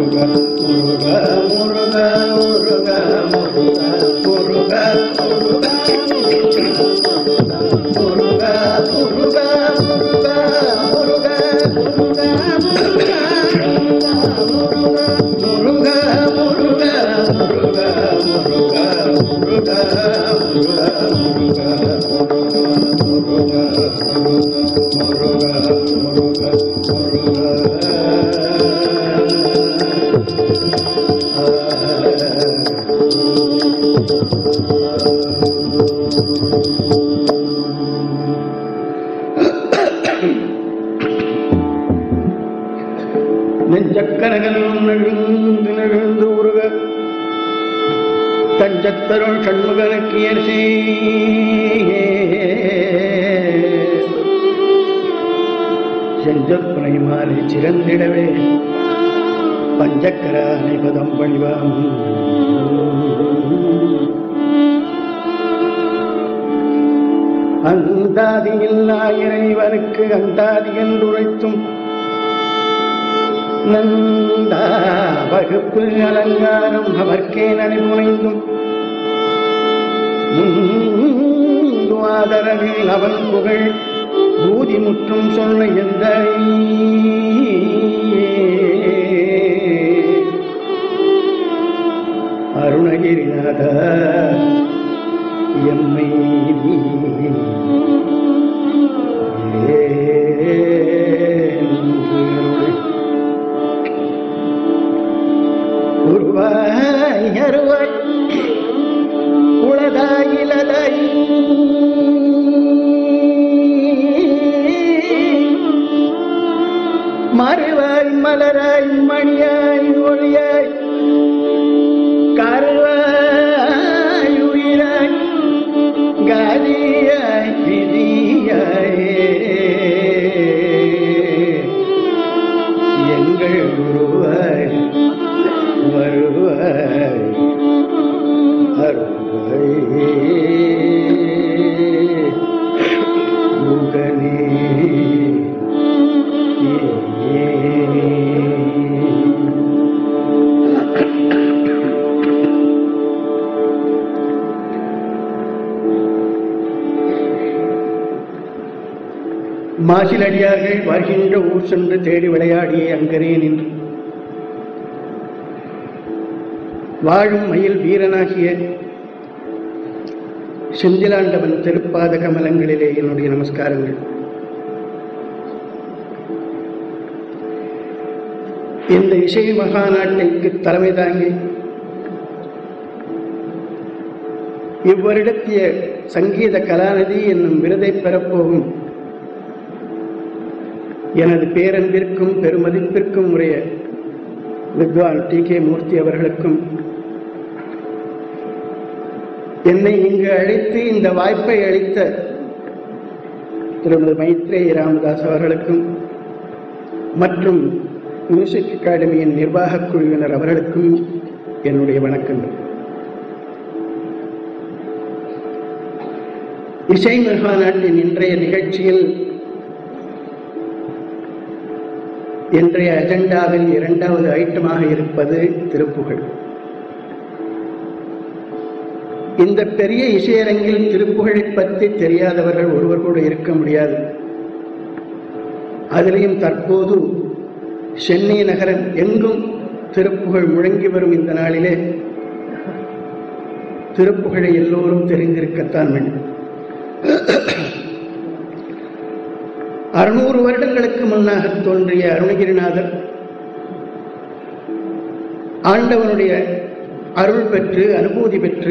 நெஞ்சக்கரகல் நெழுந்து நெழுந்து உருக தஞ்சத்தருள் சண்முகனுக்கியர்சே செஞ்சற்பனை மாறி சிறந்திடவே பஞ்சக்கர அனைபதம் பணிவாம் அந்தாதியில்லா இறைவனுக்கு அந்தாதி என்றுரைத்தும் நந்தா வகுப்பு அலங்காரம் அவர்க்கே நடைமுறைந்தும் ஆதரவில் அவன் புகழ் பூதி முற்றும் சொன்ன எந்த அருணகிரிநாத எம்மை ஏ உருவாய் அருவாய் உளதாய் இலதாய் மறுவாய் மலராய் மணியாய் ஒளியாய் கருவாய் உயிராய் காதியாய் விதியாயே எங்கள் குருவாய் வருவாய் அருள்வாய் முகனே மாசிலடியார்கள் வருகின்ற ஊர் சென்று தேடி விளையாடிய அங்கரே நின்று வாழும் மயில் வீரனாகிய செந்திலாண்டவன் திருப்பாத கமலங்களிலே என்னுடைய நமஸ்காரங்கள் இந்த இசை மகாநாட்டிற்கு தலைமை தாங்கி இவ்வருடத்திய சங்கீத கலாநிதி என்னும் விருதை பெறப்போகும் எனது பேரன்பிற்கும் பெருமதிப்பிற்கும் உரிய வித்வான் டி கே மூர்த்தி அவர்களுக்கும் என்னை இங்கு அழைத்து இந்த வாய்ப்பை அளித்த திருமதி மைத்ரேயி ராமதாஸ் அவர்களுக்கும் மற்றும் மியூசிக் அகாடமியின் நிர்வாகக் குழுவினர் அவர்களுக்கும் என்னுடைய வணக்கங்கள் இசை மகாநாட்டின் இன்றைய நிகழ்ச்சியில் இன்றைய அஜெண்டாவில் இரண்டாவது ஐட்டமாக இருப்பது திருப்புகழ் இந்த பெரிய இசையரங்கில் திருப்புகழை பற்றி தெரியாதவர்கள் ஒருவர் கூட இருக்க முடியாது அதிலையும் தற்போது சென்னை நகரம் எங்கும் திருப்புகழ் முழங்கி வரும் இந்த நாளிலே திருப்புகழை எல்லோரும் தெரிந்திருக்கத்தான் வேண்டும் அறுநூறு வருடங்களுக்கு முன்னாக தோன்றிய அருணகிரிநாதர் ஆண்டவனுடைய அருள் பெற்று அனுபூதி பெற்று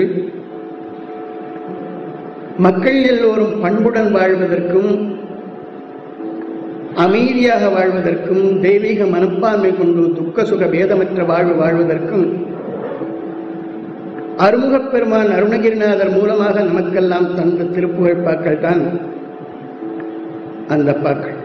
மக்கள் எல்லோரும் பண்புடன் வாழ்வதற்கும் அமைதியாக வாழ்வதற்கும் தெய்வீக மனப்பான்மை கொண்டு துக்க சுக பேதமற்ற வாழ்வு வாழ்வதற்கும் அருமுகப் பெருமான் அருணகிரிநாதர் மூலமாக நமக்கெல்லாம் தந்த திருப்புகழ் பாக்கள் தான் அந்த பாக்கள்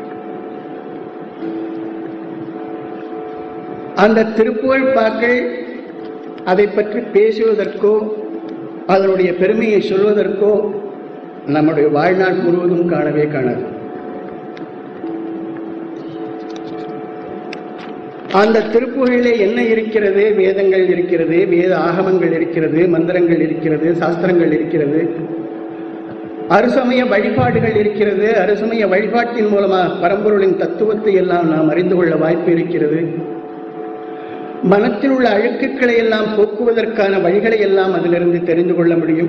அந்த திருப்புகழ் பாக்கள் அதை பற்றி பேசுவதற்கோ அதனுடைய பெருமையை சொல்வதற்கோ நம்முடைய வாழ்நாள் முழுவதும் காணவே காணாது அந்த திருப்புகளிலே என்ன இருக்கிறது வேதங்கள் இருக்கிறது வேத ஆகமங்கள் இருக்கிறது மந்திரங்கள் இருக்கிறது சாஸ்திரங்கள் இருக்கிறது அருசமய வழிபாடுகள் இருக்கிறது அருசமய வழிபாட்டின் மூலமாக பரம்பொருளின் தத்துவத்தை எல்லாம் நாம் அறிந்து கொள்ள வாய்ப்பு இருக்கிறது மனத்தில் உள்ள அழுக்குகளை எல்லாம் போக்குவதற்கான வழிகளை எல்லாம் அதிலிருந்து தெரிந்து கொள்ள முடியும்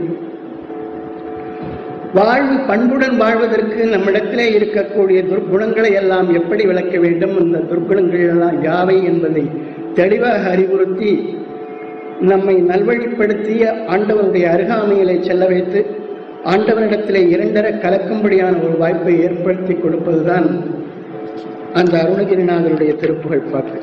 வாழ்வு பண்புடன் வாழ்வதற்கு நம்மிடத்திலே இருக்கக்கூடிய துர்க்குணங்களை எல்லாம் எப்படி விளக்க வேண்டும் அந்த துர்க்குணங்கள் எல்லாம் யாவை என்பதை தெளிவாக அறிவுறுத்தி நம்மை நல்வழிப்படுத்திய ஆண்டவருடைய அருகாமையிலே செல்ல வைத்து ஆண்டவரிடத்திலே இரண்டர கலக்கும்படியான ஒரு வாய்ப்பை ஏற்படுத்தி கொடுப்பதுதான் அந்த அருணகிரிநாதருடைய திருப்புகழ் பாட்டு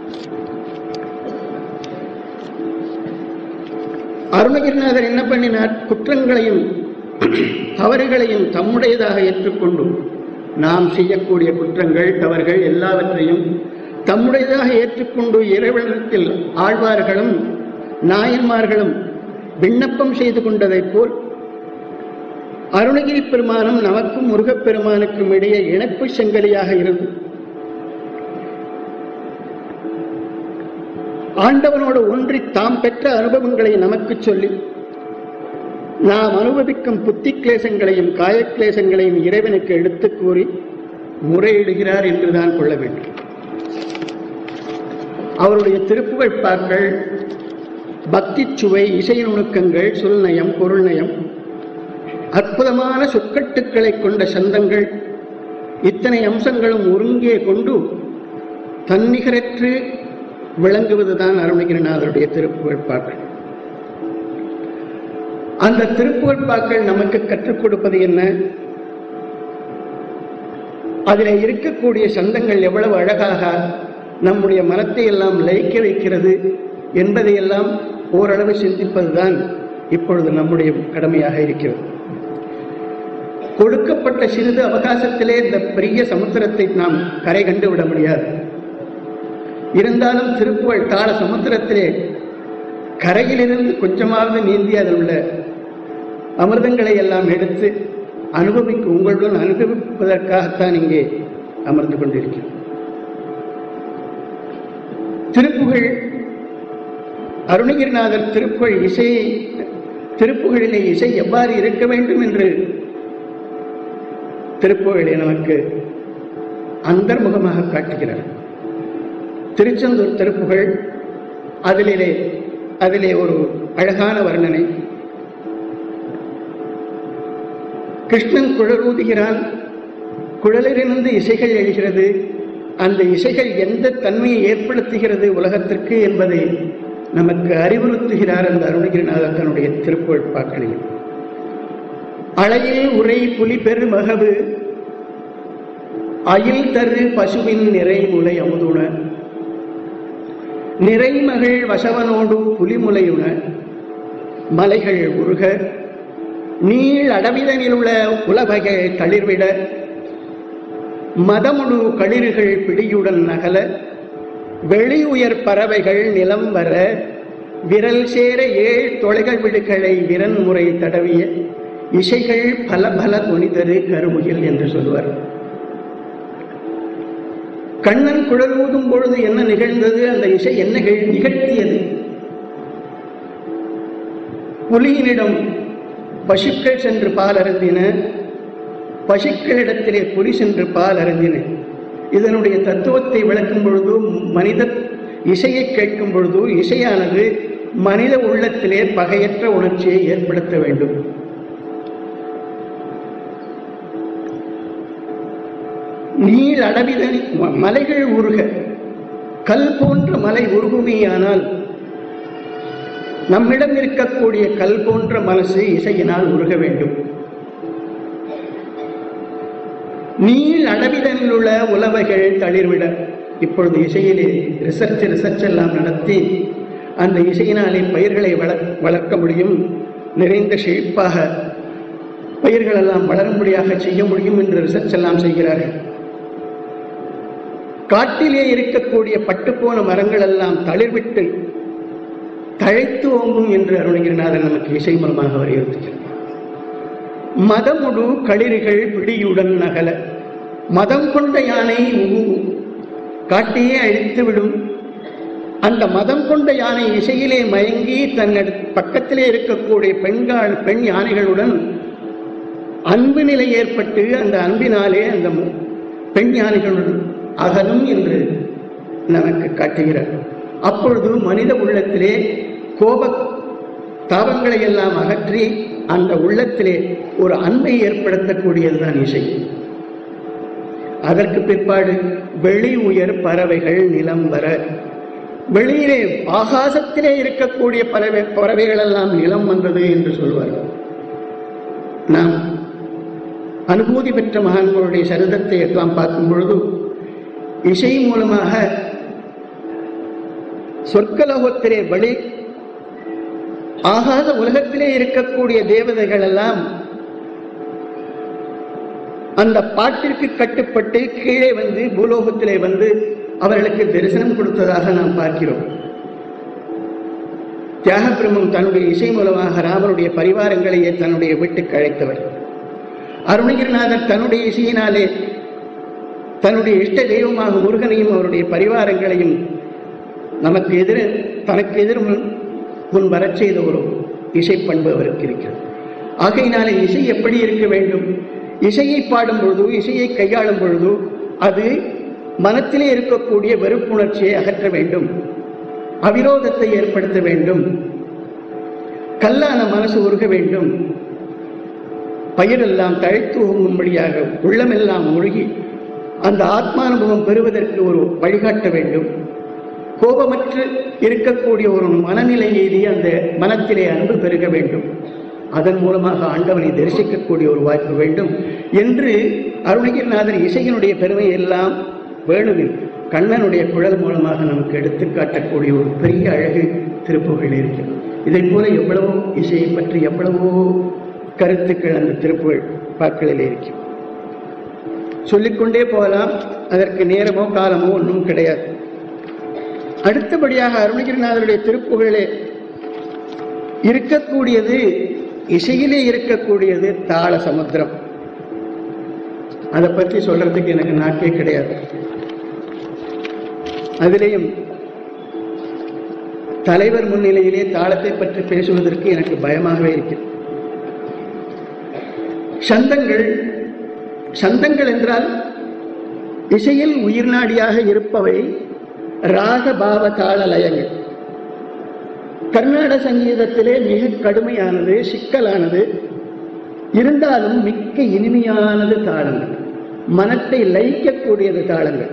அருணகிரிநாதர் என்ன பண்ணினார் குற்றங்களையும் தவறுகளையும் தம்முடையதாக ஏற்றுக்கொண்டு நாம் செய்யக்கூடிய குற்றங்கள் தவறுகள் எல்லாவற்றையும் தம்முடையதாக ஏற்றுக்கொண்டு இறைவனத்தில் ஆழ்வார்களும் நாயன்மார்களும் விண்ணப்பம் செய்து கொண்டதைப் போல் அருணகிரி பெருமானும் நமக்கும் முருகப்பெருமானுக்கும் இடையே இணைப்பு செங்கலியாக இருந்து ஆண்டவனோடு ஒன்றி தாம் பெற்ற அனுபவங்களை நமக்கு சொல்லி நாம் அனுபவிக்கும் புத்தி கிளேசங்களையும் காயக்கிளேசங்களையும் இறைவனுக்கு எடுத்துக் கூறி முறையிடுகிறார் என்றுதான் கொள்ள வேண்டும் அவருடைய திருப்புகழ் பாக்கள் பக்தி சுவை இசை நுணுக்கங்கள் சொல்நயம் பொருள்நயம் அற்புதமான சொற்கட்டுக்களை கொண்ட சந்தங்கள் இத்தனை அம்சங்களும் ஒருங்கே கொண்டு தன்னிகரற்று விளங்குவதுதான் அருணகிரிநாதருடைய திருப்புகழ் பாக்கள் அந்த திருப்புகழ்பாக்கள் நமக்கு கற்றுக் கொடுப்பது என்ன அதில் இருக்கக்கூடிய சந்தங்கள் எவ்வளவு அழகாக நம்முடைய மனத்தை எல்லாம் லயிக்க வைக்கிறது என்பதையெல்லாம் ஓரளவு சிந்திப்பதுதான் இப்பொழுது நம்முடைய கடமையாக இருக்கிறது கொடுக்கப்பட்ட சிறிது அவகாசத்திலே இந்த பெரிய சமுத்திரத்தை நாம் கரை கண்டு விட முடியாது இருந்தாலும் திருப்புகழ் கால சமுத்திரத்திலே கரையிலிருந்து கொஞ்சமாவது நீந்தி அதில் உள்ள அமிர்தங்களை எல்லாம் எடுத்து அனுபவிக்க உங்களுடன் அனுபவிப்பதற்காகத்தான் இங்கே அமர்ந்து கொண்டிருக்கிறோம் திருப்புகழ் அருணகிரிநாதர் திருப்புகழ் இசையை திருப்புகழிலே இசை எவ்வாறு இருக்க வேண்டும் என்று திருப்புகழை நமக்கு அந்தர்முகமாக காட்டுகிறார் திருச்செந்தூர் திருப்புகழ் அதிலே அதிலே ஒரு அழகான வர்ணனை கிருஷ்ணன் குழலூதுகிறான் குழலிலிருந்து இசைகள் எழுகிறது அந்த இசைகள் எந்த தன்மையை ஏற்படுத்துகிறது உலகத்திற்கு என்பதை நமக்கு அறிவுறுத்துகிறார் அந்த அருணகிரிநாதர் தன்னுடைய திருப்புகழ் பாக்களில் அலையில் உரை புலி பெரு மகவு அயில் தரு பசுவின் நிறை முலை அமுதுண நிறைமகள் வசவனோடு புலிமுலையுண மலைகள் உருக நீள் அடவிதனில் உள்ள உலவகை தளிர்விட மதமுடு களிறுகள் பிடியுடன் நகல வெளி உயர் பறவைகள் நிலம் வர விரல் சேர ஏழ் தொலைகள் விடுகளை விரன் முறை தடவிய இசைகள் பல பல துணிதரு கருமுகில் என்று சொல்வார் கண்ணன் குழல் ஊதும் பொழுது என்ன நிகழ்ந்தது அந்த இசை என்ன நிகழ்- நிகழ்த்தியது புலியினிடம் பசுக்கள் சென்று பால் அருந்தின பசுக்களிடத்திலே புலி சென்று பால் அருந்தின இதனுடைய தத்துவத்தை விளக்கும் பொழுது மனித இசையை கேட்கும் பொழுது இசையானது மனித உள்ளத்திலே பகையற்ற உணர்ச்சியை ஏற்படுத்த வேண்டும் நீள் அடவிதனி ம- மலைகள் உருக கல் போன்ற மலை உருகுமேயானால் நம்மிடம் இருக்கக்கூடிய கல் போன்ற மனசு இசையினால் உருக வேண்டும் நீள் அடவிதனில் உள்ள உலவைகள் தளிர்விட இப்பொழுது இசையிலே ரிசர்ச் ரிசர்ச் எல்லாம் நடத்தி அந்த இசையினாலே பயிர்களை வள- வளர்க்க முடியும் நிறைந்த செழிப்பாக பயிர்கள் எல்லாம் வளரும்படியாக செய்ய முடியும் என்று ரிசர்ச் எல்லாம் செய்கிறார்கள் காட்டிலே இருக்கக்கூடிய பட்டுப்போன மரங்கள் எல்லாம் தளிர்விட்டு தழைத்து ஓங்கும் என்று அருணகிரிநாதர் நமக்கு இசை மூலமாக வலியுறுத்துகிறார் மதமுடு களிறுகள் பிடியுடன் நகல மதம் கொண்ட யானை உகு காட்டையே அழித்துவிடும் அந்த மதம் கொண்ட யானை இசையிலே மயங்கி தன் அடுத்- பக்கத்திலே இருக்கக்கூடிய பெண்கள் பெண் யானைகளுடன் அன்பு நிலை ஏற்பட்டு அந்த அன்பினாலே அந்த மு- பெண் யானைகளுடன் அகலும் என்று நமக்கு காட்டுகிறார் அப்பொழுது மனித உள்ளத்திலே கோப தாபங்களை எல்லாம் அகற்றி அந்த உள்ளத்திலே ஒரு அன்பை ஏற்படுத்தக்கூடியதுதான் இசை அதற்கு பிற்பாடு வெளி உயர் பறவைகள் நிலம் வர வெளியிலே ஆகாசத்திலே இருக்கக்கூடிய பறவை பறவைகள் எல்லாம் நிலம் வந்தது என்று சொல்வார்கள் நாம் அனுபூதி பெற்ற மகான்களுடைய சரிதத்தை எல்லாம் பார்க்கும் பொழுது இசை மூலமாக சொற்கலோகத்திலே வெளி ஆகாத உலகத்திலே இருக்கக்கூடிய தேவதைகள் எல்லாம் அந்த பாட்டிற்கு கட்டுப்பட்டு கீழே வந்து பூலோகத்திலே வந்து அவர்களுக்கு தரிசனம் கொடுத்ததாக நாம் பார்க்கிறோம் தியாகபிரமம் தன்னுடைய இசை மூலமாக ராமனுடைய பரிவாரங்களையே தன்னுடைய வீட்டுக்கு அழைத்தவர் அருணகிரிநாதர் தன்னுடைய இசையினாலே தன்னுடைய இஷ்ட தெய்வமாக முருகனையும் அவருடைய பரிவாரங்களையும் நமக்கு எதிர தனக்கு எதிர் முன் முன் வரச் செய்த ஒரு இசை பண்பு அவருக்கு இருக்கிறது ஆகையினாலே இசை எப்படி இருக்க வேண்டும் இசையை பாடும் பொழுது இசையை கையாளும் பொழுது அது மனத்திலே இருக்கக்கூடிய வெறுப்புணர்ச்சியை அகற்ற வேண்டும் அவிரோதத்தை ஏற்படுத்த வேண்டும் கல்லான மனசு உருக வேண்டும் பயிரெல்லாம் தழைத்து ஓங்கும்படியாக உள்ளமெல்லாம் மூழ்கி அந்த ஆத்மானுபவம் பெறுவதற்கு ஒரு வழிகாட்ட வேண்டும் கோபமற்று இருக்கக்கூடிய ஒரு மனநிலை எய்தி அந்த மனத்திலே அன்பு பெருக வேண்டும் அதன் மூலமாக ஆண்டவனை தரிசிக்கக்கூடிய ஒரு வாய்ப்பு வேண்டும் என்று அருணகிரிநாதர் இசையினுடைய பெருமை எல்லாம் வேணுவில் கண்ணனுடைய குழல் மூலமாக நமக்கு எடுத்துக் காட்டக்கூடிய ஒரு பெரிய அழகு திருப்புகள் இருக்கிறது இதைப் போல எவ்வளவோ இசையை பற்றி எவ்வளவோ கருத்துக்கள் அந்த திருப்புகள் பாக்களில் இருக்கிறது சொல்லிக்கொண்டே போகலாம் அதற்கு நேரமோ காலமோ ஒன்றும் கிடையாது அடுத்தபடியாக அருணகிரிநாதருடைய திருப்புகளிலே இருக்கக்கூடியது இசையிலே இருக்கக்கூடியது தாள சமுத்திரம் அதை பற்றி சொல்றதுக்கு எனக்கு நாக்கே கிடையாது அதிலேயும் தலைவர் முன்னிலையிலே தாளத்தை பற்றி பேசுவதற்கு எனக்கு பயமாகவே இருக்கிறது சந்தங்கள் சந்தங்கள் என்றால் இசையில் உயிர்நாடியாக இருப்பவை ராக பாவ தாள லயங்கள் கர்நாடக சங்கீதத்திலே மிக கடுமையானது சிக்கலானது இருந்தாலும் மிக்க இனிமையானது தாளங்கள் மனத்தை லயிக்கக்கூடியது தாளங்கள்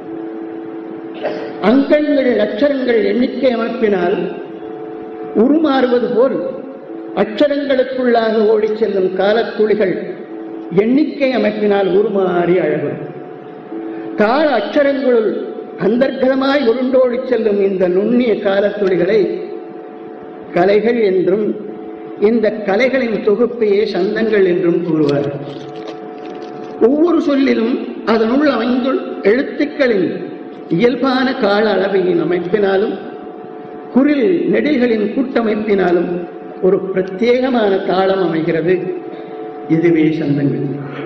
அங்கங்கள் அச்சரங்கள் எண்ணிக்கை அமைப்பினால் உருமாறுவது போல் அச்சரங்களுக்குள்ளாக ஓடிச் செல்லும் காலத்துளிகள் எண்ணிக்கை அமைப்பினால் உருமாறி அழகும் தாழ அச்சரங்களுள் அந்தர்கதமாய் உருண்டோடிச் செல்லும் இந்த நுண்ணிய காலத்துளிகளை கலைகள் என்றும் இந்த கலைகளின் தொகுப்பையே சந்தங்கள் என்றும் கூறுவார் ஒவ்வொரு சொல்லிலும் அதனுள் அமைந்துள்ள எழுத்துக்களின் இயல்பான கால அளவையின் அமைப்பினாலும் குரில் நெடில்களின் கூட்டமைப்பினாலும் ஒரு பிரத்யேகமான தாளம் அமைகிறது இதுவே சந்தங்கள்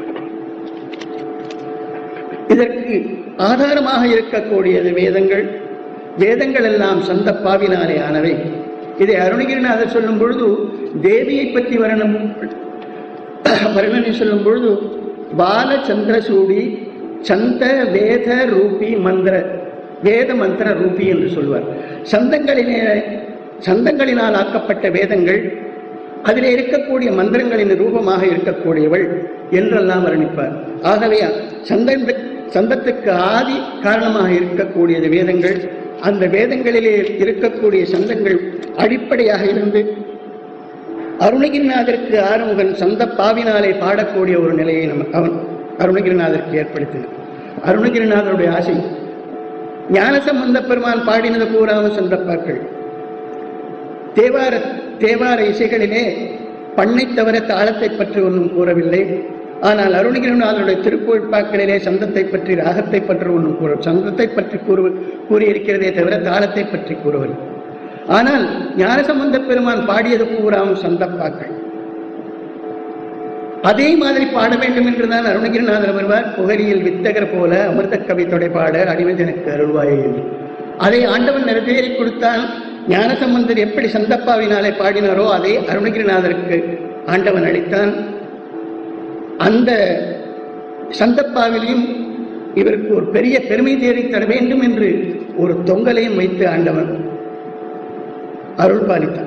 இதற்கு ஆதாரமாக இருக்கக்கூடியது வேதங்கள் வேதங்கள் எல்லாம் சந்த பாவினாலே ஆனவை இதை அருணகிரிநாதர் சொல்லும் பொழுது தேவியை பற்றி வர்ணம் வர்ணனை சொல்லும் பொழுது பால சந்திரசூடி சந்த வேத ரூபி மந்திர வேத மந்திர ரூபி என்று சொல்வார் சந்தங்களிலே சந்தங்களினால் ஆக்கப்பட்ட வேதங்கள் அதிலே இருக்கக்கூடிய மந்திரங்களின் ரூபமாக இருக்கக்கூடியவள் என்றெல்லாம் வர்ணிப்பார் ஆகவே சந்த சந்தத்துக்கு ஆதி காரணமாக இருக்கக்கூடியது வேதங்கள் அந்த வேதங்களிலே இருக்கக்கூடிய சந்தங்கள் அடிப்படையாக இருந்து அருணகிரிநாதருக்கு ஆறுமுகன் சந்த பாவினாலே பாடக்கூடிய ஒரு நிலையை நம்ம அவன் அருணகிரிநாதருக்கு ஏற்படுத்தினார் அருணகிரிநாதருடைய ஆசை ஞானசம்பந்த பெருமான் பாடினது கூறாமல் சந்தப்பாக்கள் தேவார தேவார இசைகளிலே பண்ணை தவிர தாளத்தை பற்றி ஒன்றும் கூறவில்லை ஆனால் அருணகிரிநாதருடைய திருக்கோழ்பாக்களிலே சந்தத்தை பற்றி ராகத்தை பற்றி ஒன்றும் கூற சந்தத்தை பற்றி கூறு கூறியிருக்கிறதே தவிர தாளத்தை பற்றி கூறவில்லை ஆனால் ஞானசம்பந்த பெருமான் பாடியது பூராம் சந்தப்பாக்கள் அதே மாதிரி பாட வேண்டும் என்றுதான் அருணகிரிநாதர் வருவார் புகழியில் வித்தகர் போல அமிர்த கவி தொடைபாட அடிவதனுக்கு அருள்வாயே என்று அதை ஆண்டவன் நிறைவேறி கொடுத்தான் ஞானசம்பந்தர் எப்படி சந்தப்பாவினாலே பாடினாரோ அதை அருணகிரிநாதருக்கு ஆண்டவன் அளித்தான் அந்த சந்தப்பாவிலையும் இவருக்கு ஒரு பெரிய பெருமை தேடி தர வேண்டும் என்று ஒரு தொங்கலையும் வைத்து ஆண்டவன் அருள் பாலித்தான்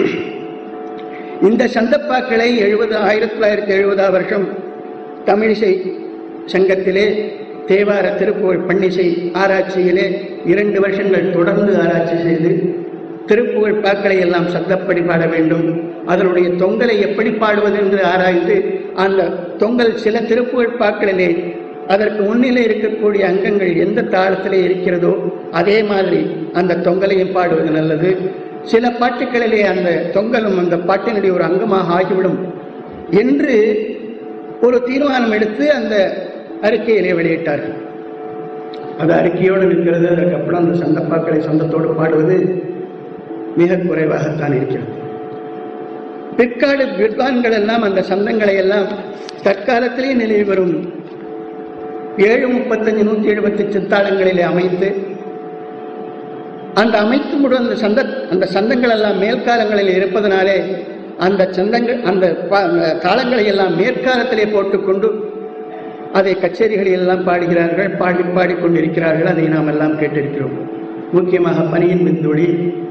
இந்த சந்தப்பாக்களை எழுபது ஆயிரத்தி தொள்ளாயிரத்தி எழுபதாம் வருஷம் தமிழிசை சங்கத்திலே தேவார திருப்புகழ் பன்னிசை ஆராய்ச்சியிலே இரண்டு வருஷங்கள் தொடர்ந்து ஆராய்ச்சி செய்து திருப்புகழ் பாக்களை எல்லாம் சத்தப்படி பாட வேண்டும் அதனுடைய தொங்கலை எப்படி பாடுவது என்று ஆராய்ந்து அந்த தொங்கல் சில திருப்புகழ் பாக்களிலே அதற்கு முன்னிலே இருக்கக்கூடிய அங்கங்கள் எந்த தாளத்திலே இருக்கிறதோ அதே மாதிரி அந்த தொங்கலையும் பாடுவது நல்லது சில பாட்டுகளிலே அந்த தொங்கலும் அந்த பாட்டினுடைய ஒரு அங்கமாக ஆகிவிடும் என்று ஒரு தீர்மானம் எடுத்து அந்த அறிக்கையிலே வெளியிட்டார்கள் அது அறிக்கையோடு இருக்கிறது அதுக்கப்புறம் அந்த சந்தப்பாக்களை சொந்தத்தோடு பாடுவது மிக குறைவாகத்தான் இருக்கிறது பிற்கால வித்வான்கள் எல்லாம் அந்த சந்தங்களை எல்லாம் தற்காலத்திலே நிலவி வரும் ஏழு முப்பத்தஞ்சு நூற்றி எழுபத்தி சித்தாளங்களிலே அமைத்து அந்த அமைத்து முழு அந்த சந்த அந்த சந்தங்கள் எல்லாம் மேல்காலங்களில் இருப்பதனாலே அந்த சந்தங்கள் அந்த பா- அந்த தாளங்களை எல்லாம் மேற்காலத்திலே போட்டுக்கொண்டு அதை கச்சேரிகளில் எல்லாம் பாடுகிறார்கள் பாடி பாடிக்கொண்டிருக்கிறார்கள் அதை நாம் எல்லாம் கேட்டிருக்கிறோம் முக்கியமாக பனியின் மின்துளி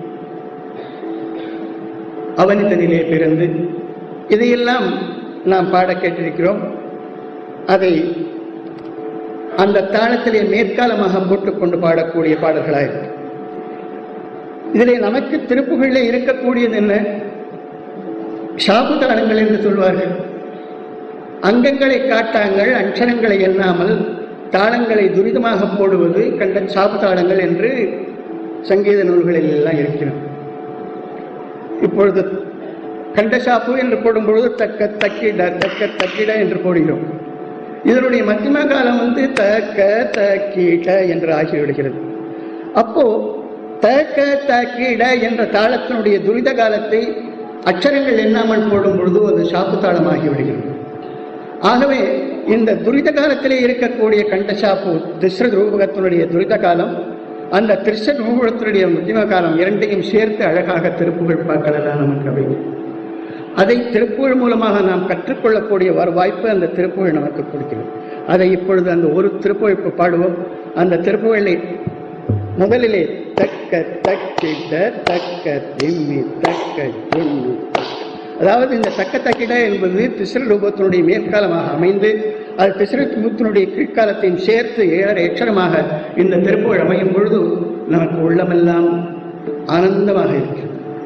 அவனிதனிலே பிறந்து இதையெல்லாம் நாம் பாட கேட்டிருக்கிறோம் அதை அந்த தாளத்திலே மேற்காலமாக போட்டுக்கொண்டு பாடக்கூடிய பாடல்களாயிருக்கு இதிலே நமக்கு திருப்புகளிலே இருக்கக்கூடியது என்ன ஷாபு தாளங்கள் என்று சொல்வார்கள் அங்கங்களை காட்டாங்கள் அக்ஷரங்களை எண்ணாமல் தாளங்களை துரிதமாக போடுவது கண்ட சாப்பு தாளங்கள் என்று சங்கீத நூல்களில் எல்லாம் இருக்கிறது இப்பொழுது கண்டசாப்பு என்று போடும்பொழுது தக்க தக்கிட தக்க தக்கிட என்று போடுகிறோம் இதனுடைய மத்தியம காலம் வந்து தக்க தக்கிட என்று ஆகிவிடுகிறது அப்போ தக்க தக்கிட என்ற தாளத்தினுடைய துரித காலத்தை அக்ஷரங்கள் எண்ணாமல் போடும் பொழுது அது சாப்பு தாளமாகி விடுகிறது ஆகவே இந்த துரித காலத்திலே இருக்கக்கூடிய கண்டசாப்பு திஸ்ர ரூபகத்தினுடைய துரித காலம் அந்த திருஷ்ட ரூபகத்தினுடைய மத்தியம காலம் இரண்டையும் சேர்த்து அழகாக திருப்புகழ் பார்க்கலாம் நமக்கு அமையும் அதை திருப்புகழ் மூலமாக நாம் கற்றுக்கொள்ளக்கூடிய ஒரு வாய்ப்பு அந்த திருப்புகழ் நமக்கு கொடுக்கிறது அதை இப்பொழுது அந்த ஒரு திருப்புகழ் இப்ப பாடுவோம் அந்த திருப்புகழை முதலிலே தக்க தக்கிட தக்க திம்மி தக்க திம்மி அதாவது இந்த தக்க தக்கிட என்பது திசிர ரூபத்தினுடைய மேற்காலமாக அமைந்து அது திசிர ரூபத்தினுடைய கீழ்காலத்தையும் சேர்த்து ஏழரை அக்ஷரமாக இந்த திருப்புகழ் அமையும் பொழுது நமக்கு உள்ளமெல்லாம் ஆனந்தமாக இருக்கிறது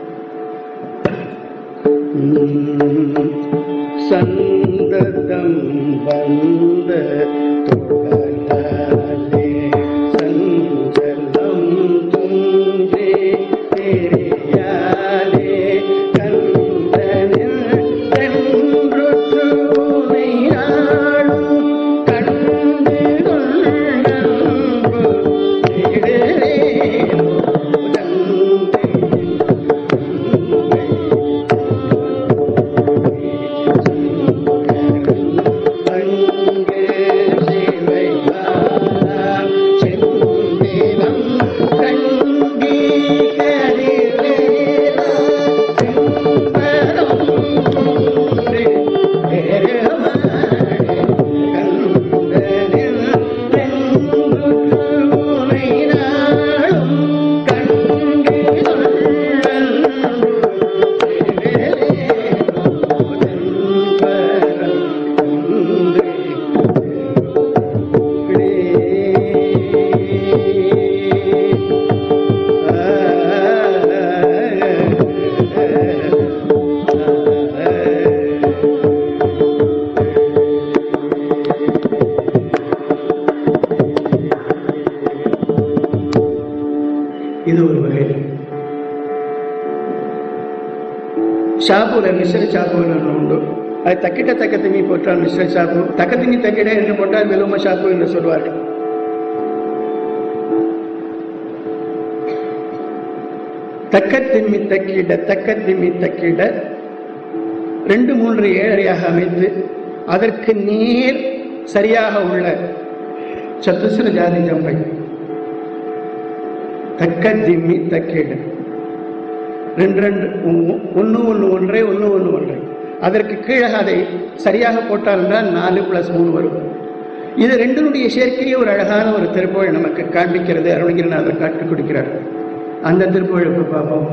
சந்ததம் வந்த தொடராலே சஞ்சலம் துன்றே தெரியாலே கந்தனில் சென்றுற்று உனை நாளும் கண்டு கொண்டன்பு திடரே உதந்தை இது ஒரு வகை ஷாப்பூல மிஸ்ர ஷாப்பூன்னு ஒன்று உண்டு அது தக்கிட்ட தக்க திமி போட்டால் மிஸ்ர ஷாப்பு தக்க திமி தக்கிட என்று போட்டால் விலும ஷாப்பு என்று சொல்வார்கள் தக்க திம்மி தக்கிட தக்க திம்மி தக்கிட ரெண்டு மூன்று ஏழரையாக அமைத்து அதற்கு நேர் சரியாக உள்ள சத்துசுர ஜாதி ஜம்பை தக்க திம்மி தக்கேடு ரெண்டு ரெண்டு ஒன்று ஒன்று ஒன்றே ஒன்று ஒன்று ஒன்றே அதற்கு கீழே அதை சரியாக போட்டால் என்றால் நாலு பிளஸ் மூணு வரும் இது ரெண்டினுடைய சேர்க்கையை ஒரு அழகான ஒரு திருப்புகழ் நமக்கு காண்பிக்கிறது அருணகிரிநாதர் காட்டிக் கொடுக்கிறார் அந்த திருப்புகழுக்கு பார்ப்போம்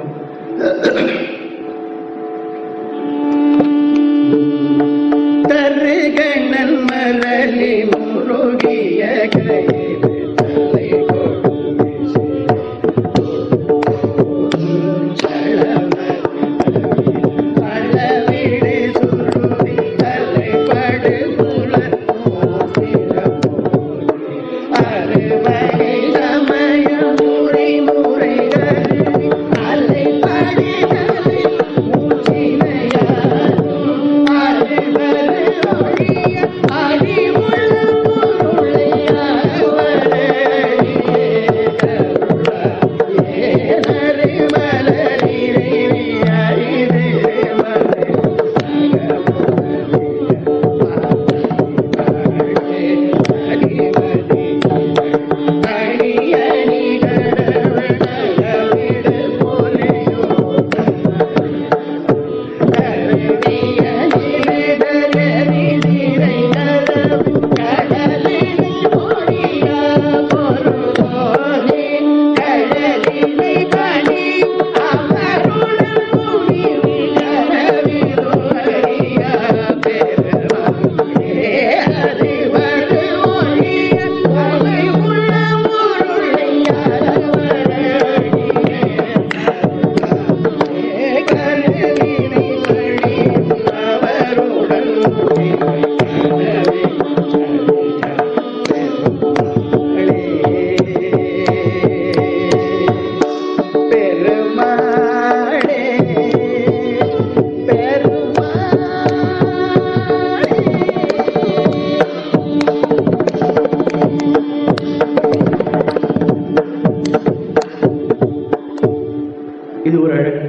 தருகணன் மலலி முருகிய கயிறு தலை கொடுமிசை. அளவிடு சுருதி தலைப்படு புலன் மோசிரம் அறுவகை சமய முறை முறை கருவி அலைப்படி தலை மூச்சினையாரும் அறுவது ஒழிய அறிவுள்ள பொருளை பெருமாளே பெருமாளே இது ஒரு அழகு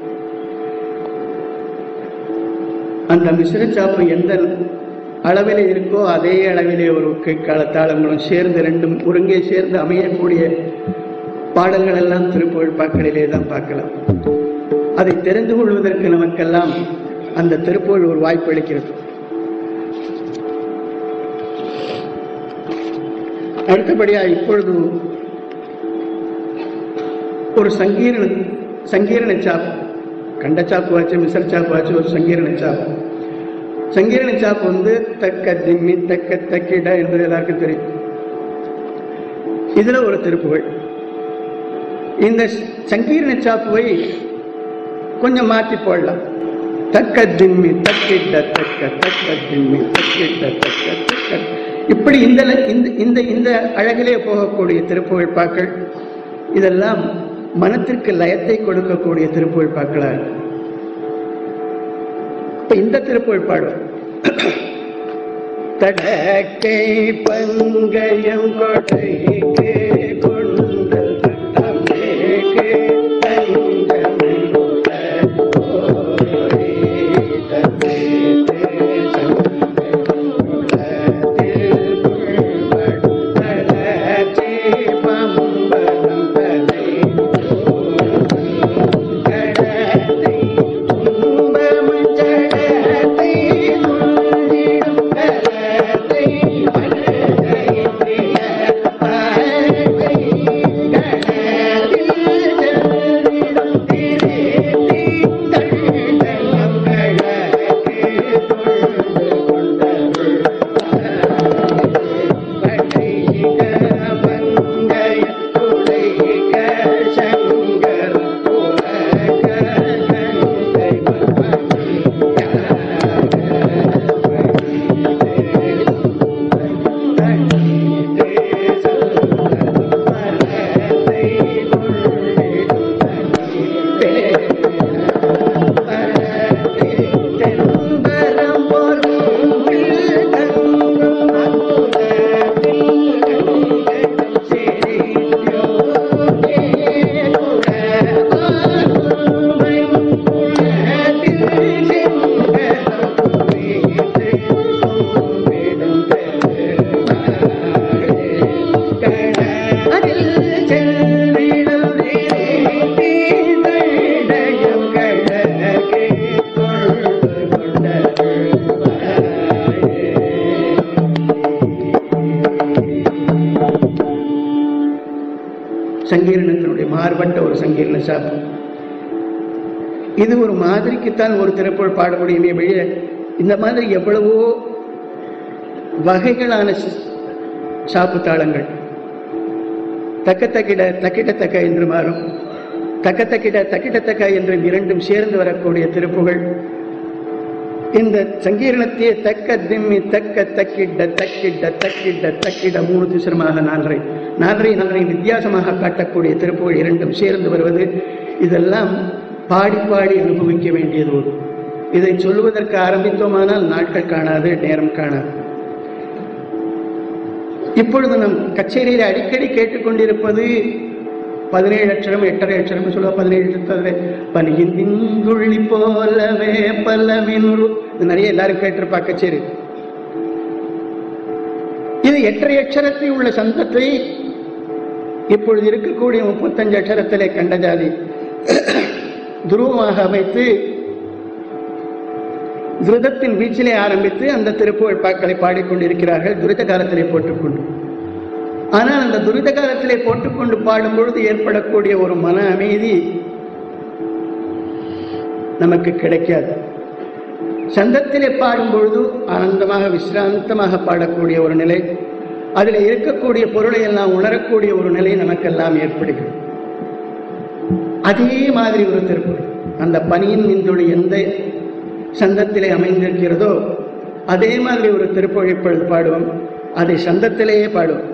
அந்த மிஸ்ரச்சாப்பு எந்த அளவில் இருக்கோ அதே அளவிலே ஒரு கைக்கால தாளங்களும் சேர்ந்து ரெண்டும் ஒருங்கே சேர்ந்து அமையக்கூடிய பாடல்கள் எல்லாம் திருப்புகழ் பாக்களிலே தான் பார்க்கலாம் அதை தெரிந்து கொள்வதற்கு நமக்கெல்லாம் அந்த திருப்புகழ் ஒரு வாய்ப்பு அளிக்கிறது அடுத்தபடியா இப்பொழுது ஒரு சங்கீரண சங்கீரண சாப்பு கண்ட சாப்பு வாச்சு மிசர் சாப்பு வாச்சு ஒரு சங்கீரண சாப்பு சங்கீரண சாப்பு வந்து தக்க திம்மி தக்க தக்கிட என்பது எல்லாருக்கும் தெரியும் இதுல ஒரு திருப்புகள் இந்த சங்கீரண சாப்புவை கொஞ்சம் மாற்றி போடலாம் தக்க திம்மி தக்கிட்ட தக்க தக்க திம்மி தக்கிட்ட தக்க தக்க இப்படி இந்த இந்த இந்த இந்த அழகிலே போகக்கூடிய திருப்புகழ் பாக்கள் இதெல்லாம் மனத்திற்கு லயத்தை கொடுக்கக்கூடிய திருப்புகழ் பாக்களா இருக்கு. இப்ப இந்த திருப்புகழ் பாடுவோம் தடக்கை பங்கயம் கொடைக்கு கொண்டல் தட்டமேக்கு தஞ்சமில்ல ஓரி தத்தேதே சங்கமுல திருப்புகழ் தடச்சே பம்பரம் தலை கடத்தை துன்பமும் ஜடத்தை முள்ளிடும் கரத்தை மனதை பிரிய பார்வை கடலில் சாப்பு இது ஒரு மாதிரிக்குத்தான் ஒரு திருப்புகழ் பாட முடியுமே வெளிய இந்த மாதிரி எவ்வளவோ வகைகளான சி- சாப்பு தாளங்கள் தக்க தக்கிட தக்கிட தக்க என்று மாறும் தக்க தக்கிட தக்கிட தக்க என்று இரண்டும் சேர்ந்து வரக்கூடிய திருப்புகள் இந்த சங்கீரணத்தையே தக்க திம்மி தக்க தக்கிட்ட தக்கிட்ட தக்கிட்ட தக்கிட மூணு திசரமாக நான்றை நான்றை நான்றை வித்தியாசமாக காட்டக்கூடிய திருப்புகள் இரண்டும் சேர்ந்து வருவது இதெல்லாம் பாடி பாடி அனுபவிக்க வேண்டியது ஒரு இதை சொல்லுவதற்கு ஆரம்பித்தோமானால் நாட்கள் காணாது நேரம் காணாது இப்பொழுது நம் கச்சேரியில் அடிக்கடி கேட்டுக்கொண்டிருப்பது பதினேழு அക്ഷரம் எட்டரை அക്ഷரம் சொல்லுவா பதினேழு அட்சரத்துல பனியின் திங்குள்ளி போலவே பல்லவினுரு இது நிறைய எல்லாரும் கேட்டிருப்பா கச்சேரி இது எட்டரை அட்சரத்தில் உள்ள சந்தத்தை இப்பொழுது இருக்கக்கூடிய முப்பத்தஞ்சு அட்சரத்திலே கண்ட ஜாதி துருவமாக அமைத்து துரிதத்தின் வீச்சிலே ஆரம்பித்து அந்த திருப்புகழ் பாக்களை பாடிக்கொண்டிருக்கிறார்கள் துரித காலத்திலே போட்டுக்கொண்டு ஆனால் அந்த துரித காலத்திலே போட்டுக்கொண்டு பாடும் பொழுது ஏற்படக்கூடிய ஒரு மன அமைதி நமக்கு கிடைக்காது சந்தத்திலே பாடும் பொழுது ஆனந்தமாக விசிராந்தமாக பாடக்கூடிய ஒரு நிலை அதில் இருக்கக்கூடிய பொருளை எல்லாம் உணரக்கூடிய ஒரு நிலை நமக்கெல்லாம் ஏற்படுகிறது அதே மாதிரி ஒரு திருக்குறள் அந்த பனியின் மின்துளி எந்த சந்தத்திலே அமைந்திருக்கிறதோ அதே மாதிரி ஒரு திருப்புகழ் இப்பொழுது பாடுவோம் அதை சந்தத்திலேயே பாடுவோம்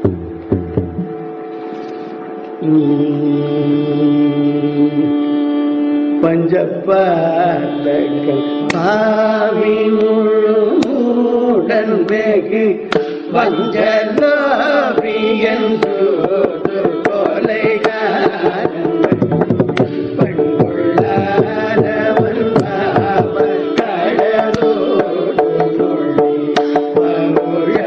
பஞ்சப்பாத்தங்கள் பாவி முழுடன் வெகு பஞ்சலோபியன் கொலைகாரன் பண்புள்ளாரவன் பாவ கடலோடு நொழி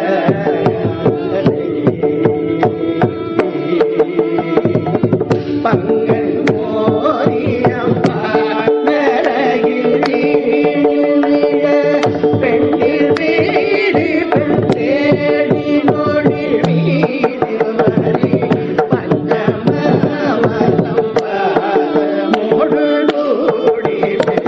பங்குழலே. பங்கன் மோரியம் பாடகில் வீழிய பெண்டில் வீடு பெண் தேடி நொடி வீதில் மறி பஞ்சமாமலம் பாதமோடு நூடி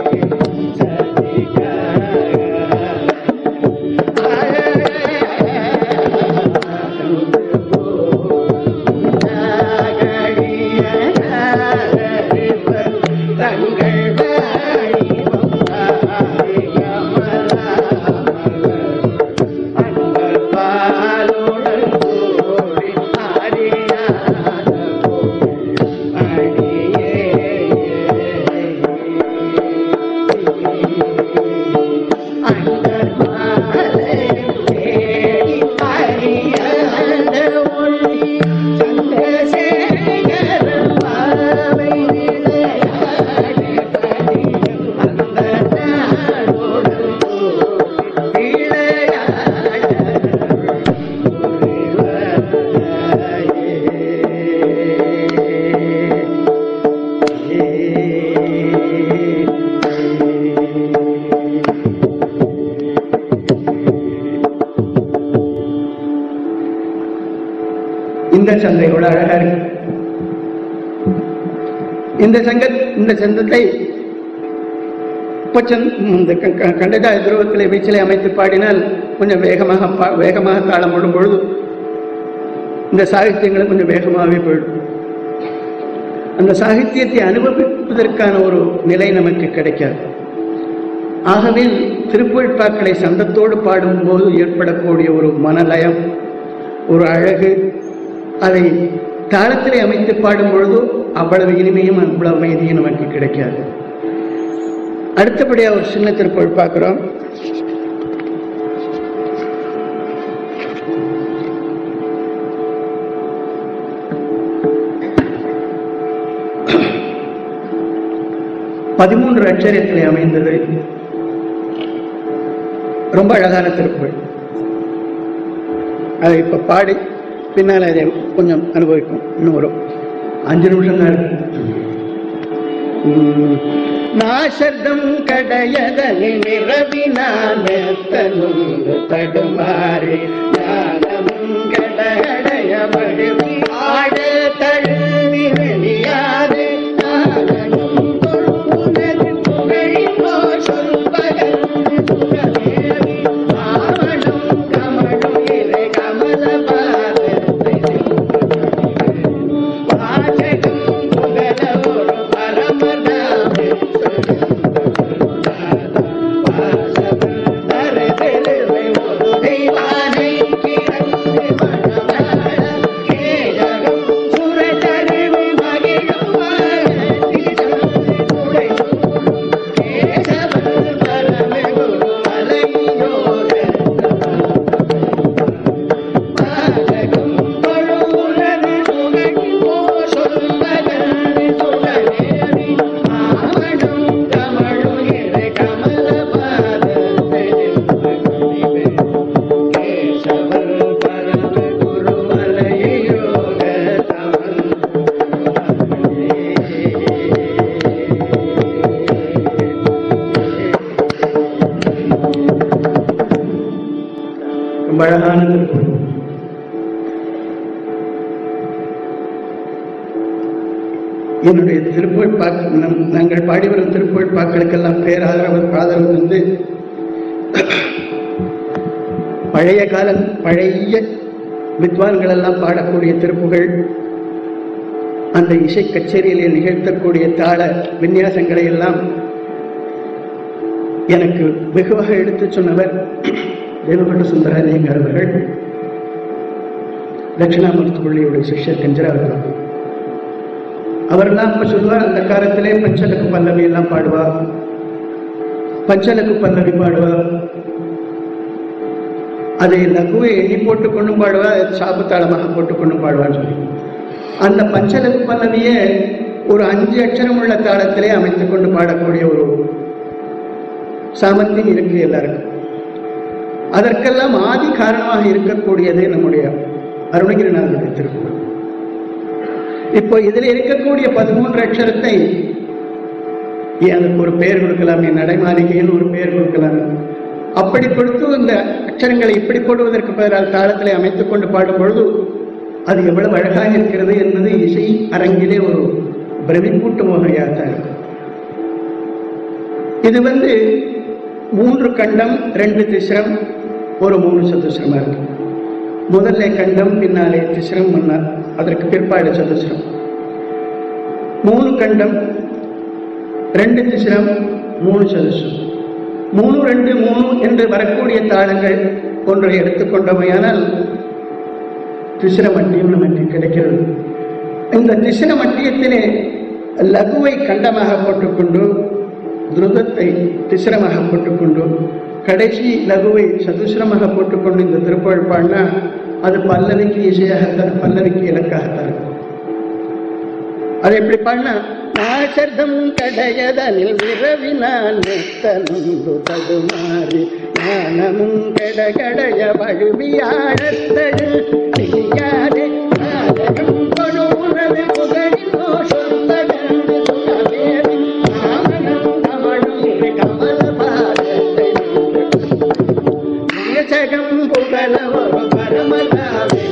இந்த சந்தை எவ்வளவு அழகா இருக்கு இந்த சங்க இந்த சந்தத்தை உப்பச்சந் இந்த க- க- கண்டதா துருவத்திலே வீச்சிலை அமைத்து பாடினால் கொஞ்சம் வேகமாக பா- வேகமாக தாளம் போடும் பொழுது இந்த சாகித்யங்களும் கொஞ்சம் வேகமாகவே போயிடும் அந்த சாகித்யத்தை அனுபவிப்பதற்கான ஒரு நிலை நமக்கு கிடைக்காது ஆகவே திருப்புகழ்பாக்களை சந்தத்தோடு பாடும்போது ஏற்படக்கூடிய ஒரு மனலயம் ஒரு அழகு அதை தாளத்திலே அமைத்து பாடும் பொழுது அவ்வளவு இனிமையும் அவ்வளவு அமைதியும் நமக்கு கிடைக்காது அடுத்தபடியாக ஒரு சின்ன திருப்புகழ் பார்க்கிறோம் பதிமூன்று அட்சரத்திலே அமைந்தது ரொம்ப அழகான திருப்புகழ் அதை இப்ப பாடி பின்னால் அதை கொஞ்சம் அனுபவிக்கும் இன்னும் ஒரு அஞ்சு நிமிஷம் தான் இருக்கு உம். நாசர்தம் கடையதனை நிறவினானத்தனும் தடுமாறி ஞானமும் கடடைய மழுவி ஆட தழுவி வெளியாது ரொம்ப அழகான திருப்புகழ் என்னுடைய திருப்புகழ் பாக்கு நம் நாங்கள் பாடி வரும் திருப்புகழ் பாக்களுக்கெல்லாம் பேராதரவு ஆதரவு வந்து பழைய காலம் பழைய வித்வான்கள் எல்லாம் பாடக்கூடிய திருப்புகள் அந்த இசை கச்சேரியிலே நிகழ்த்தக்கூடிய தாள விநியாசங்களை எல்லாம் எனக்கு வெகுவாக எடுத்துச் சொன்னவர் தேவகொண்ட சுந்தரலிங்கர் அவர்கள் தட்சிணாமூர்த்தி பள்ளியுடைய சிஷ்யர் கஞ்சரா அவர்கள் அவரெல்லாம் இப்ப சொல்லுவார் அந்த காலத்திலே பஞ்சலக்கு பல்லவி எல்லாம் பாடுவா பஞ்சலக்கு பல்லவி பாடுவா அதை லகுவை எண்ணி போட்டு கொண்டு பாடுவா சாப்பு தாளமாக போட்டு கொண்டு பாடுவான்னு சொல்லி அந்த பஞ்சலகு பல்லவியே ஒரு அஞ்சு அக்ஷரம் உள்ள தாளத்திலே அமைத்துக் கொண்டு பாடக்கூடிய ஒரு சாமர்த்தியம் இருக்கு எல்லாருக்கும் அதற்கெல்லாம் ஆதி காரணமாக இருக்கக்கூடியது நம்முடைய அருணகிரிநாதனுடைய திருக்குறள் இப்போ இதில் இருக்கக்கூடிய பதிமூன்று அக்ஷரத்தை ஏன் அதுக்கு ஒரு பெயர் கொடுக்கலாமே நடைமாளிகைன்னு ஒரு பெயர் கொடுக்கலாமே அப்படி கொடுத்து இந்த அக்ஷரங்களை இப்படி போடுவதற்கு பதிலாக தாளத்திலே அமைத்துக் கொண்டு பாடும் பொழுது அது எவ்வளவு அழகாக இருக்கிறது என்பது இசை அரங்கிலே ஒரு பிரமிப்பூட்டும் வகையாகத்தான் இருக்கும் இது வந்து மூன்று கண்டம் ரெண்டு திசிரம் ஒரு மூணு சதுசிரமா இருக்கு முதல்ல கண்டம் பின்னாலே திசிரம் முன்னார் அதற்கு பிற்பாடு சதுசிரம் மூணு கண்டம் ரெண்டு திசிரம் மூணு சதுசிரம் மூணு ரெண்டு மூணு என்று வரக்கூடிய தாளங்கள் ஒன்றை எடுத்துக்கொண்டவையானால் திசிர மட்டியம் நமக்கு கிடைக்கிறது இந்த திசிர மட்டியத்திலே லகுவை கண்டமாக போட்டுக்கொண்டு துருதத்தை திசிரமாக போட்டுக்கொண்டு கடைசி லகுவை சதுசிரமாக போட்டுக்கொண்டு இந்த திருப்புகழ் பாடினா அது பல்லவிக்கு இசையாகத்தான் பல்லவிக்கு இலக்காகத்தான் இருக்கும் அது எப்படி பாடினா ஆசர்தம் கடையதனில் விரவினான் மெத்தனுண்டு தடுமாறி ஞானமும் கடகடைய வழுவியாழத்தழு செய்யாதே நாடகம் கொழுவுறது புகழினோ சொந்தகண்டு சுகமேவி ராமனும் கமழும் இரு கமல பாதத்தை நேசகம் புகழ ஒரு பரமதாவே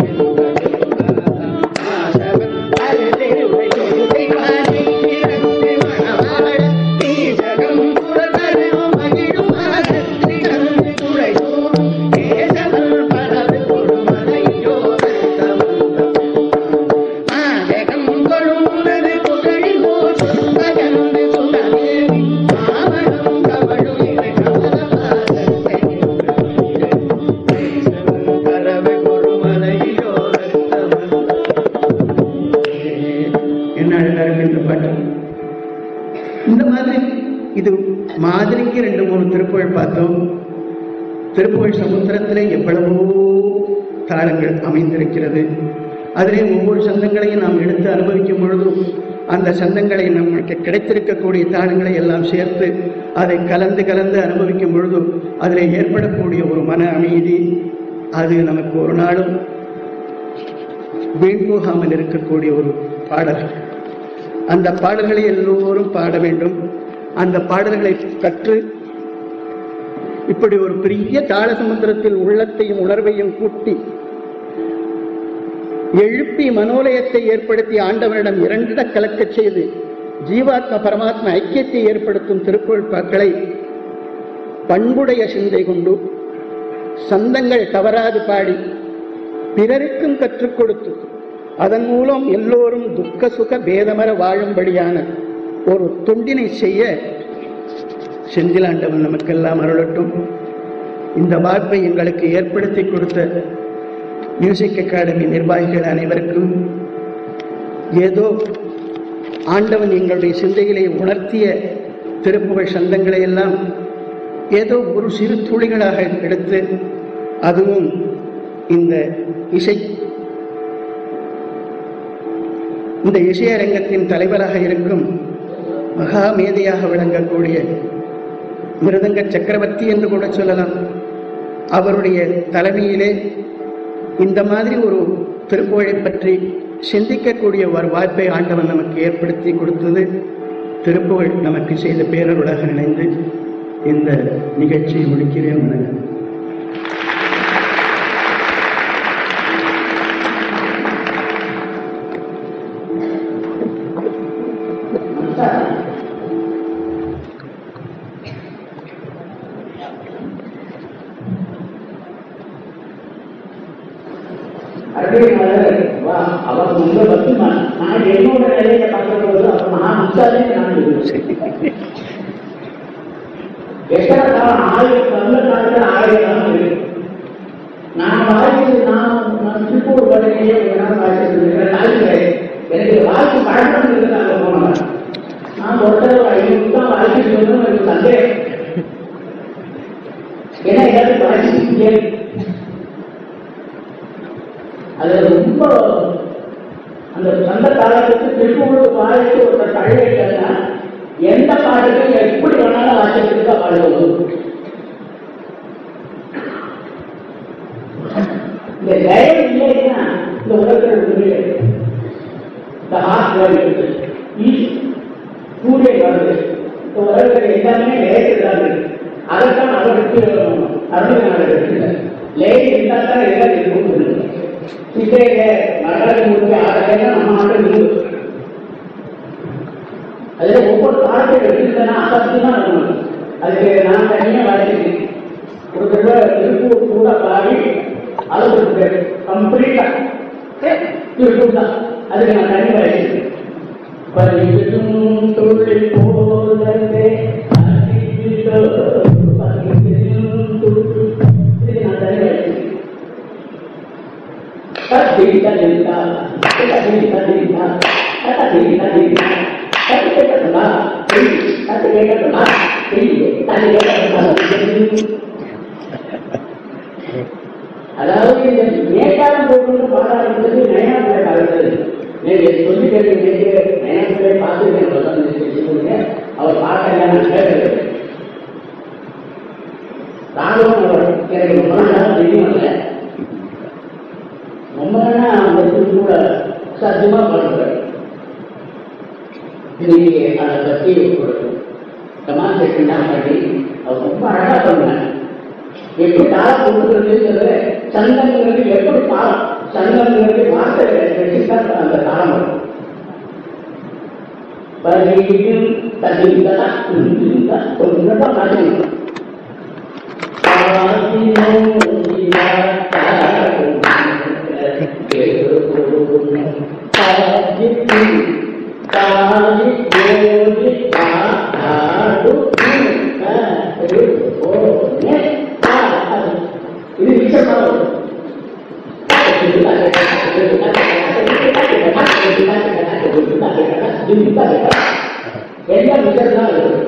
என்ன அழகா இருக்கு இந்த பாட்டு இந்த மாதிரி இது மாதிரிக்கு ரெண்டு மூணு திருப்புகழ் பார்த்தோம் திருப்புகழ் சமுத்திரத்திலே எவ்வளவோ தாளங்கள் அமைந்திருக்கிறது அதிலே ஒவ்வொரு சந்தங்களையும் நாம் எடுத்து அனுபவிக்கும் பொழுதும் அந்த சந்தங்களை நமக்கு கிடைத்திருக்கக்கூடிய தாளங்களை எல்லாம் சேர்த்து அதை கலந்து கலந்து அனுபவிக்கும் பொழுதும் அதில் ஏற்படக்கூடிய ஒரு மன அமைதி அது நமக்கு ஒரு நாளும் வீண் போகாமல் இருக்கக்கூடிய ஒரு பாடல் அந்த பாடல்களை எல்லோரும் பாட வேண்டும் அந்த பாடல்களை கற்று இப்படி ஒரு பெரிய தாள சமுத்திரத்தில் உள்ளத்தையும் உணர்வையும் கூட்டி எழுப்பி மனோலயத்தை ஏற்படுத்தி ஆண்டவனிடம் இரண்டிட கலக்கச் செய்து ஜீவாத்ம பரமாத்ம ஐக்கியத்தை ஏற்படுத்தும் திருக்குறள்பாக்களை பண்புடைய சிந்தை கொண்டு சந்தங்கள் தவறாது பாடி பிறருக்கும் கற்றுக் கொடுத்து அதன் மூலம் எல்லோரும் துக்க சுக பேதமர வாழும்படியான ஒரு தொண்டினை செய்ய செந்திலாண்டவன் நமக்கெல்லாம் அருளட்டும் இந்த வாய்ப்பை எங்களுக்கு ஏற்படுத்தி கொடுத்த மியூசிக் அகாடமி நிர்வாகிகள் அனைவருக்கும் ஏதோ ஆண்டவன் எங்களுடைய சிந்தைகளை உணர்த்திய திருப்புகழ் சந்தங்களை எல்லாம் ஏதோ ஒரு சிறு துளிகளாக எடுத்து அதுவும் இந்த இசை இந்த இசையரங்கத்தின் தலைவராக இருக்கும் மகா மேதையாக விளங்கக்கூடிய மிருதங்க சக்கரவர்த்தி என்று கூட சொல்லலாம் அவருடைய தலைமையிலே இந்த மாதிரி ஒரு திருப்புகழை பற்றி சிந்திக்கக்கூடிய ஒரு வாய்ப்பை ஆண்டவன் நமக்கு ஏற்படுத்தி கொடுத்தது திருப்புகழ் நமக்கு செய்த பேரருளாக நினைந்து இந்த நிகழ்ச்சியை முடிக்கிறேன் வணக்கம் நமஸ்காரம் அருமையாளர் வா அவர் உங்க பக்திமா நான் என்னோட நிலையில பார்க்கும்போது அவர் மகா முத்தாலே நான் சரி எத்தனை காலம் ஆயிரம் தமிழ் காலத்தில் ஆயிரம் காலம் இருக்கு நான் வாய்ப்பு நான் நான் திருப்பூர் பள்ளியிலேயே நான் வாய்ச்சிருக்கிறேன் நாளைக்கு எனக்கு வாய்ப்பு பழக்கம் இருக்கிறாங்க போனவன் நான் ஒரு தடவை ஐநூறு தான் வாய்ப்பு சொல்லணும் எனக்கு சந்தேகம் ஏன்னா எல்லாரும் வாய்ச்சிருக்கீங்க அது ரொம்ப அந்த சொந்த காலத்துக்கு திருப்பூர் வாய்ப்பு ஒரு தழுவிட்டா எந்த பாட்டுக்கும் எப்படி வேணாலும் வாசிக்கிறதுக்கு பாடுவது இந்த தயவு இல்லைன்னா இந்த உலகத்தில் ஒன்றுமே இந்த ஹார்ட் வருது சூரியன் வருது இந்த உலகத்தில் எல்லாமே லேட்டு தான் இருக்கு அதைத்தான் அவருக்கு அருமையான லேட் இருந்தால் தான் எல்லாம் இருக்கும் சித்தையில நடராஜ மூர்த்தி ஆடலைன்னா நம்ம நாட்டில் இருக்கு அதுல ஒவ்வொரு பாடத்தை எடுத்துட்டேன்னா அசத்து தான் இருக்கணும் அதுக்கு நான் தனியாக வளர்த்துருக்கேன் ஒரு தடவை திருப்பூர் கூட பாடி அளவு கம்ப்ளீட்டா திருப்பூர் தான் அதுக்கு நான் தனி வளர்த்துருக்கேன் பரிசும் தொழில் போலவே அறிவிலோ பரிசும் தொழில் இதுக்கு நான் தனி வளர்த்துருக்கேன் Tadita dita, tadita dita, tadita dita, tadita dita, tadita dita, அதாவது இந்த மேற்காலம் போட்டு பாராட்டுறது நயனாப்பிள்ளை காலத்தில் நீங்க சொல்லி கேட்டீங்க நயனாப்பிள்ளை பார்த்து சொல்லுங்க அவர் பார்க்கல நான் கேட்கறது ராணுவம் அவர் எனக்கு ரொம்ப நாள் தெரியல ரொம்ப நாள் அந்த கூட சத்தியமா பண்ணுறேன் இன்னைக்கு அதை பற்றி ஒரு டெமான்ஸ்ட்ரேஷன் தான் பண்ணி அவர் ரொம்ப அழகாக பண்ணாங்க எப்படி தாளம் கொடுக்குறதுங்கிறது சங்கங்கிறது எப்படி தாளம் சங்கங்கிறது வார்த்தை வச்சுதான் அந்த தாளம் வரும் பரியும் ததிந்தா துந்திந்தா கொஞ்சம் மாற்றணும் இது விஷயமாக எல்லாம் விஷயம் இருக்கு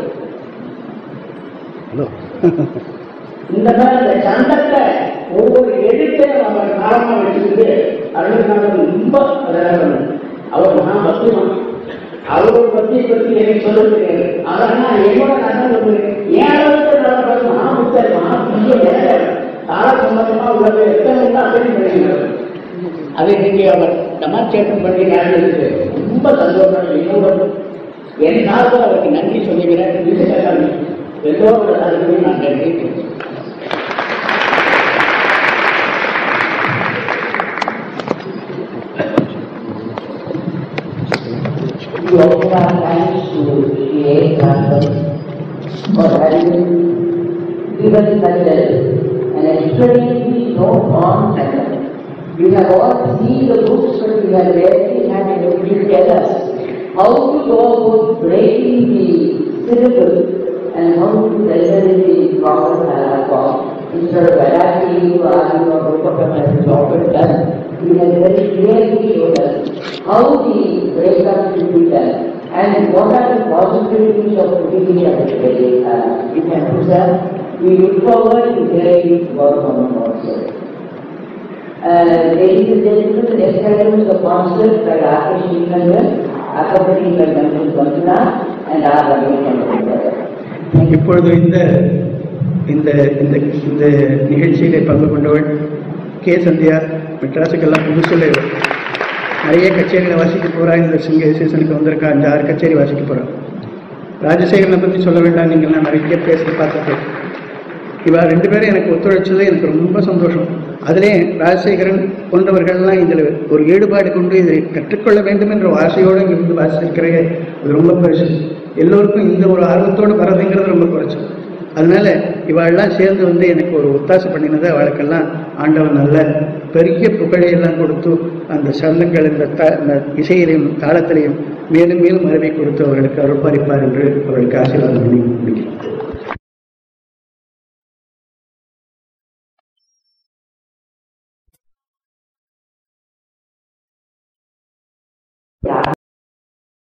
ஹலோ இந்த மாதிரி இந்த சண்டத்தை ஒவ்வொரு எழுத்தையும் அவர் காரணமா வச்சுக்கிட்டு அருள்நாதன் ரொம்ப அதாவது அவர் மகா பக்திமான் அவரோட பக்தியை பற்றி எனக்கு சொல்ல தெரியாது அதெல்லாம் என்னோட நகரம் வந்து ஏன் அளவுக்கு நடப்பது மகா புத்தர் மகா புதிய கால சம்பந்தமா உள்ளது எத்தனை உண்டா அப்படி பண்ணுகிறார் அதை நீங்க அவர் டெமான்ஸ்ட்ரேஷன் பண்ணி நடந்ததுக்கு ரொம்ப சந்தோஷம் என்னோட என் சார்பில் அவருக்கு நன்றி சொல்லுகிறேன் விசேஷம் எல்லோரோட சார்பிலையும் நான் நன்றி தெரிவிக்கிறேன். We also have thanks to CA Campus for having given such a, an extremely no-harm center. We have all seen the books, but we have rarely had anybody tell us how to go about breaking the syllable and how to render it in proper Kannada form. Instead of adapting to argue or Rupa has often done, he has very clearly showed us how the breakup should be done and what are the possibilities of putting it at the very uh, in Amsterdam. We look forward to hearing his work on it also. Uh, ladies and gentlemen, the next item is the concert by Rakesh Srinagar, accompanied by Manju Bandana and R. Ramesh Thank you. இப்பொழுது இந்த இந்த இந்த இந்த நிகழ்ச்சியிலே பங்கு கொண்டவள் K Sandhya மெட்ராஸுக்கெல்லாம் புதுசில் நிறைய கச்சேரிகளை வாசிக்க போகிறா இந்த சிங்க சீசனுக்கு வந்திருக்கா அஞ்சு ஆறு கச்சேரி வாசிக்க போகிறா ராஜசேகரனை பற்றி சொல்ல வேண்டாம் நீங்கள்லாம் நிறைய பேசி பார்த்துட்டு இவா ரெண்டு பேரும் எனக்கு ஒத்துழைச்சது எனக்கு ரொம்ப சந்தோஷம் அதிலே ராஜசேகரன் போன்றவர்கள்லாம் இதில் ஒரு ஈடுபாடு கொண்டு இதை கற்றுக்கொள்ள வேண்டும் என்ற ஆசையோடு இருந்து வாசிச்சிருக்கிறேன் அது ரொம்ப பெருசு எல்லோருக்கும் இந்த ஒரு ஆர்வத்தோடு வர்றதுங்கிறது ரொம்ப குறைச்சல் அதனால இவாளெல்லாம் சேர்ந்து வந்து எனக்கு ஒரு ஒத்தாசை பண்ணினது அவளுக்கெல்லாம் ஆண்டவன் நல்ல பெரிய புகழையெல்லாம் கொடுத்து அந்த சந்தங்கள் இந்த த இந்த இசையிலையும் தாளத்திலையும் மேலும் மேலும் அறிவை கொடுத்து அவர்களுக்கு அருள்பாரிப்பார் என்று அவர்களுக்கு ஆசீர்வாதம் பண்ணி முடிக்கிறேன்